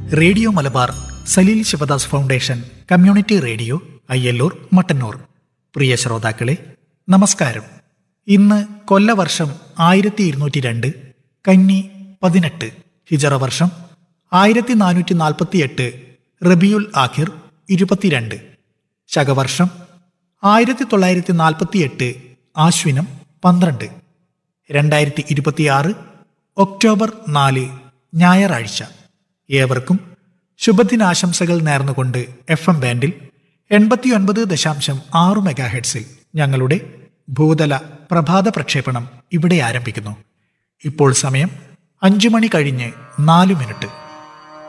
radio Malabar Saleel Shivadas foundation community radio Ayyallur Mattannur പ്രിയ ശ്രോതാക്കളെ നമസ്കാരം ഇന്ന് കൊല്ലവർഷം ആയിരത്തി ഇരുന്നൂറ്റി രണ്ട് കന്നി പതിനെട്ട് ഹിജറ വർഷം ആയിരത്തി നാനൂറ്റി നാൽപ്പത്തി എട്ട് റബിയുൽ ആഖിർ ഇരുപത്തിരണ്ട് ശകവർഷം ആയിരത്തി തൊള്ളായിരത്തി നാൽപ്പത്തി എട്ട് ആശ്വിനം പന്ത്രണ്ട് രണ്ടായിരത്തി ഇരുപത്തിയാറ് ഒക്ടോബർ നാല് ഞായറാഴ്ച ഏവർക്കും ശുഭദിനാശംസകൾ നേർന്നുകൊണ്ട് എഫ് എം ബാൻഡിൽ എൺപത്തിയൊൻപത് ദശാംശം ആറ് മെഗാഹെഡ്സിൽ ഞങ്ങളുടെ ഭൂതല പ്രഭാത പ്രക്ഷേപണം ഇവിടെ ആരംഭിക്കുന്നു ഇപ്പോൾ സമയം അഞ്ചു മണി കഴിഞ്ഞ് നാലു മിനിറ്റ്